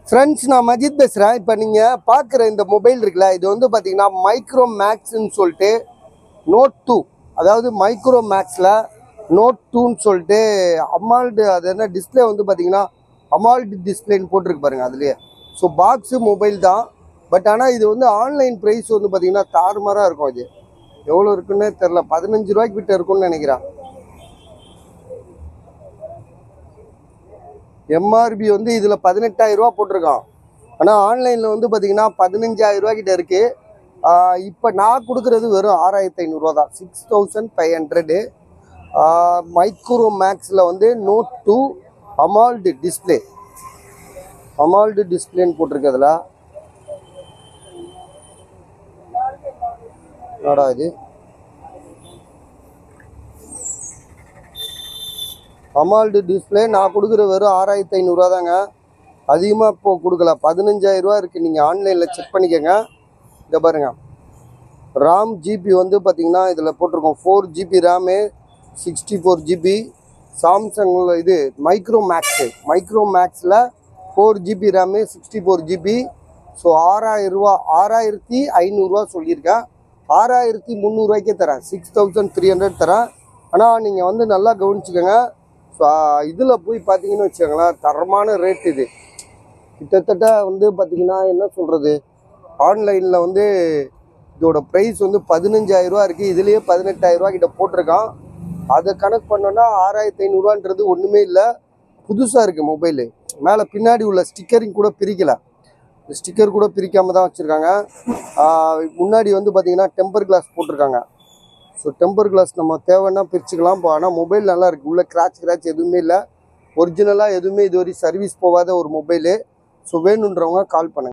friends நான் மஜித் பேசுகிறேன் இப்போ நீங்கள் பார்க்குற இந்த மொபைல் இருக்குல்ல இது வந்து பார்த்தீங்கன்னா மைக்ரோ மேக்ஸ்ன்னு சொல்லிட்டு நோட் டூ அதாவது மைக்ரோ மேக்ஸில் நோட் டூன்னு சொல்லிட்டு அமால்டு அது என்ன டிஸ்ப்ளே வந்து பார்த்தீங்கன்னா அமால்டு டிஸ்பிளேன்னு போட்டிருக்கு பாருங்க அதுலேயே ஸோ பாக்ஸு மொபைல் தான் பட் ஆனால் இது வந்து ஆன்லைன் ப்ரைஸ் வந்து பார்த்தீங்கன்னா தாறுமாறாக இருக்கும் இது எவ்வளோ இருக்குன்னே தெரில பதினஞ்சு ரூபாய்க்கு கிட்ட இருக்கும்னு நினைக்கிறேன் எம்ஆர்பி வந்து இதில் பதினெட்டாயிரம் ரூபா போட்டிருக்கான் ஆனால் ஆன்லைனில் வந்து பார்த்தீங்கன்னா பதினஞ்சாயிரம் ரூபா கிட்ட இருக்குது இப்போ நான் கொடுக்குறது வெறும் ஆறாயிரத்தி ஐநூறுரூவா தான் சிக்ஸ் தௌசண்ட் ஃபைவ் ஹண்ட்ரடு மைக்ரோ மேக்ஸில் வந்து note two AMOLED display AMOLED டிஸ்பிளேன்னு போட்டிருக்கு அதில் என்னடா இது அமால்டு டிஸ்பிளே நான் கொடுக்குற வெறும் ஆறாயிரத்தி ஐநூறுரூவா தாங்க அதிகமாக இப்போ கொடுக்கல பதினஞ்சாயிரரூவா இருக்குது நீங்கள் ஆன்லைனில் செக் பண்ணிக்கோங்க இங்கே பாருங்க ராம் ஜிபி வந்து பார்த்தீங்கன்னா இதில் போட்டிருக்கோம் four GB RAM sixty four GB சாம்சங்கில் இது மைக்ரோ மேக்ஸு மைக்ரோ மேக்ஸில் four GB RAM sixty four GB so ஆறாயிரரூவா ஆறாயிரத்தி ஐநூறுரூவா சொல்லியிருக்கேன் ஆறாயிரத்தி முந்நூறுரூவாய்க்கே தரேன் சிக்ஸ் தௌசண்ட் த்ரீ ஹண்ட்ரட் தரேன் ஆனால் நீங்கள் வந்து நல்லா கவனிச்சுக்கோங்க ஸோ இதில் போய் பார்த்தீங்கன்னு வச்சுக்கோங்களேன் தரமான ரேட் இது கிட்டத்தட்ட வந்து பார்த்தீங்கன்னா என்ன சொல்கிறது ஆன்லைனில் வந்து இதோட ப்ரைஸ் வந்து பதினஞ்சாயிரரூவா இருக்குது இதுலேயே பதினெட்டாயிரரூவா கிட்ட போட்டிருக்கான் அதை கணக்கு பண்ணோன்னா ஆறாயிரத்தி ஐநூறுரூவான்றது ஒன்றுமே இல்லை புதுசாக இருக்குது மொபைலு மேலே பின்னாடி உள்ள ஸ்டிக்கரிங் கூட பிரிக்கலை ஸ்டிக்கர் கூட பிரிக்காம தான் வச்சுருக்காங்க முன்னாடி வந்து பார்த்தீங்கன்னா டெம்பர் கிளாஸ் போட்டிருக்காங்க ஸோ டெம்பர் கிளாஸ் நம்ம தேவைன்னா பிரிச்சுக்கலாம் ஆனால் மொபைல் நல்லா இருக்குது உள்ள கிராச் கிராச் எதுவுமே இல்லை ஒரிஜினலாக எதுவுமே இதுவரை சர்வீஸ் போகாத ஒரு மொபைலு ஸோ வேணுன்றவங்க கால் பண்ணுங்க